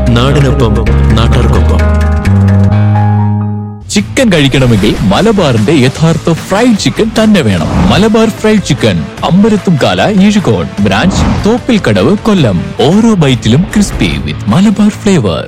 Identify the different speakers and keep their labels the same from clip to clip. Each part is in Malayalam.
Speaker 1: നാടിനൊപ്പം നാട്ടാർക്കൊപ്പം
Speaker 2: ചിക്കൻ കഴിക്കണമെങ്കിൽ മലബാറിന്റെ യഥാർത്ഥ ഫ്രൈഡ് ചിക്കൻ തന്നെ വേണം Malabar fried chicken Ambalathumkala Ezhukode branch Thoppil Kadavu Kollam ഓരോ ബൈറ്റിലും crispy with Malabar flavour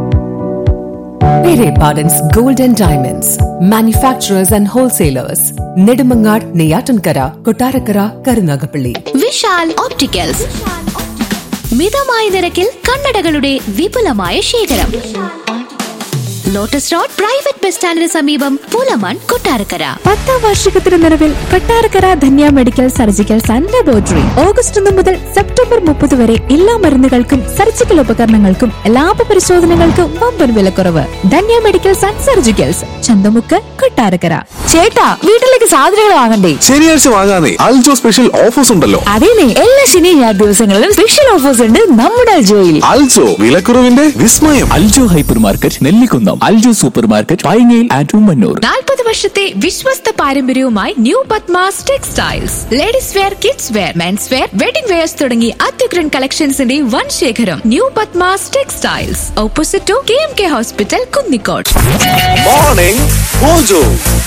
Speaker 3: Pere Pardon's Gold and Diamonds, manufacturers and wholesalers, Nedumangad, Neyatankara, Kotarakara, Karunagapalli.
Speaker 4: Vishal opticals മിതമായ നിരക്കിൽ കണ്ണടകളുടെ വിപുലമായ ശേഖരം ലോട്ടസ് റോഡ് പ്രൈവറ്റ് ബസ് സ്റ്റാൻഡിന് സമീപം പുലമൺ കൊട്ടാരക്കര
Speaker 5: പത്താം വാർഷികത്തിന് നിലവിൽ Kottarakkara Dhanya medical surgicals and laboratory August ഒന്ന് മുതൽ സെപ്റ്റംബർ മുപ്പത് വരെ എല്ലാ മരുന്നുകൾക്കും സർജിക്കൽ ഉപകരണങ്ങൾക്കും ലാഭ പരിശോധനകൾക്കും വമ്പൻ വിലക്കുറവ് Dhanya medicals and surgicals Chanthamukku Kottarakkara ചേട്ടാ വീട്ടിലേക്ക് സാധനങ്ങൾ വാങ്ങണ്ടേ
Speaker 6: ശനിയാഴ്ച വാങ്ങാനേ അൽജോ സ്പെഷ്യൽ ഓഫേഴ്സ് ഉണ്ടല്ലോ
Speaker 5: അതേനെ എല്ലാ ശനി ഞായർ ദിവസങ്ങളിലും സ്പെഷ്യൽ ഓഫേഴ്സ് ഉണ്ട് നമ്മുടെ അൽജോയിൽ
Speaker 6: അൽജോ വിലക്കുറവിന്റെ വിസ്മയം
Speaker 2: Aljo hyper market Nellikunnam Aljo super market പൈങ്ങയിൽ ആൻഡ് ഉമ്മന്നൂർ
Speaker 7: നാൽപ്പത് വർഷത്തെ വിശ്വസ്ത പാരമ്പര്യവുമായി new Padmas textiles ladies wear kids wear men's wear wedding wears തുടങ്ങി അത്യുഗ്രൻ കളക്ഷൻസിന്റെ വൻ ശേഖരം new Padmas textiles opposite to K M K hospital Kunnicode
Speaker 6: morning mojo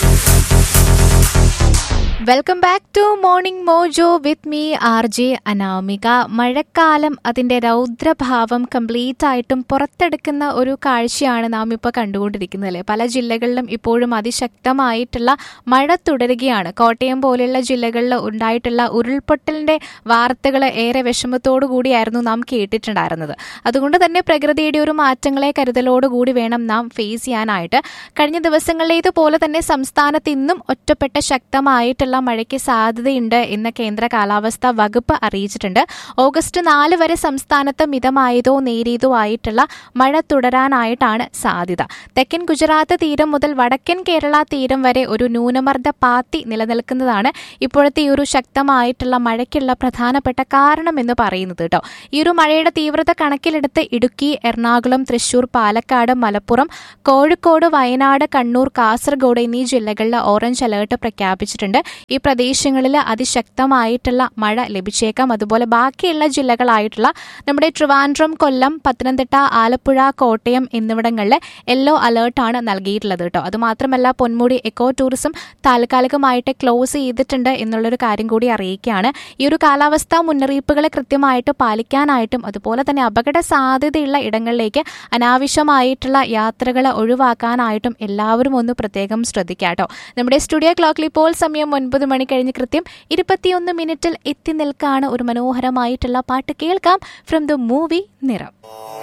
Speaker 8: welcome back to morning mojo with me R J Anamika മഴക്കാലം അതിൻ്റെ രൗദ്രഭാവം കംപ്ലീറ്റ് ആയിട്ടും പുറത്തെടുക്കുന്ന ഒരു കാഴ്ചയാണ് നാം ഇപ്പോൾ കണ്ടുകൊണ്ടിരിക്കുന്നത് അല്ലേ പല ജില്ലകളിലും ഇപ്പോഴും അതിശക്തമായിട്ടുള്ള മഴ തുടരുകയാണ് കോട്ടയം പോലെയുള്ള ജില്ലകളിൽ ഉണ്ടായിട്ടുള്ള ഉരുൾപൊട്ടലിൻ്റെ വാർത്തകൾ ഏറെ വിഷമത്തോടു കൂടിയായിരുന്നു നാം കേട്ടിട്ടുണ്ടായിരുന്നത് അതുകൊണ്ട് തന്നെ പ്രകൃതിയുടെ ഒരു മാറ്റങ്ങളെ കരുതലോടുകൂടി വേണം നാം ഫേസ് ചെയ്യാനായിട്ട് കഴിഞ്ഞ ദിവസങ്ങളിലേതുപോലെ തന്നെ സംസ്ഥാനത്ത് ഇന്നും ഒറ്റപ്പെട്ട ശക്തമായിട്ടുള്ള മഴയ്ക്ക് സാധ്യതയുണ്ട് എന്ന് കേന്ദ്ര കാലാവസ്ഥാ വകുപ്പ് അറിയിച്ചിട്ടുണ്ട് ഓഗസ്റ്റ് നാല് വരെ സംസ്ഥാനത്ത് മിതമായതോ നേരിയതോ ആയിട്ടുള്ള മഴ തുടരാനായിട്ടാണ് സാധ്യത തെക്കൻ ഗുജറാത്ത് തീരം മുതൽ വടക്കൻ കേരള തീരം വരെ ഒരു ന്യൂനമർദ്ദ പാത്തി നിലനിൽക്കുന്നതാണ് ഇപ്പോഴത്തെ ഈ ഒരു ശക്തമായിട്ടുള്ള മഴയ്ക്കുള്ള പ്രധാനപ്പെട്ട കാരണം എന്ന് പറയുന്നത് കേട്ടോ ഈ ഒരു മഴയുടെ തീവ്രത കണക്കിലെടുത്ത് ഇടുക്കി എറണാകുളം തൃശൂർ പാലക്കാട് മലപ്പുറം കോഴിക്കോട് വയനാട് കണ്ണൂർ കാസർഗോഡ് എന്നീ ജില്ലകളിൽ ഓറഞ്ച് അലേർട്ട് പ്രഖ്യാപിച്ചിട്ടുണ്ട് ഈ പ്രദേശങ്ങളിൽ അതിശക്തമായിട്ടുള്ള മഴ ലഭിച്ചേക്കാം അതുപോലെ ബാക്കിയുള്ള ജില്ലകളായിട്ടുള്ള നമ്മുടെ ട്രിവാൻഡ്രം കൊല്ലം പത്തനംതിട്ട ആലപ്പുഴ കോട്ടയം എന്നിവിടങ്ങളിൽ യെല്ലോ അലേർട്ടാണ് നൽകിയിട്ടുള്ളത് കേട്ടോ അതുമാത്രമല്ല പൊന്മുടി എക്കോ ടൂറിസം താൽക്കാലികമായിട്ട് ക്ലോസ് ചെയ്തിട്ടുണ്ട് എന്നുള്ളൊരു കാര്യം കൂടി അറിയിക്കുകയാണ് ഈ ഒരു കാലാവസ്ഥാ മുന്നറിയിപ്പുകൾ കൃത്യമായിട്ട് പാലിക്കാനായിട്ടും അതുപോലെ തന്നെ അപകട സാധ്യതയുള്ള ഇടങ്ങളിലേക്ക് അനാവശ്യമായിട്ടുള്ള യാത്രകൾ ഒഴിവാക്കാനായിട്ടും എല്ലാവരും ഒന്ന് പ്രത്യേകം ശ്രദ്ധിക്കുക കേട്ടോ നമ്മുടെ സ്റ്റുഡിയോ ക്ലോക്കിൽ ഇപ്പോൾ സമയം ഒൻപത് മണി കഴിഞ്ഞ് കൃത്യം ഇരുപത്തിയൊന്ന് മിനിറ്റിൽ എത്തി നിൽക്കാണ് ഒരു മനോഹരമായിട്ടുള്ള പാട്ട് കേൾക്കാം ഫ്രം ദ മൂവി നിറം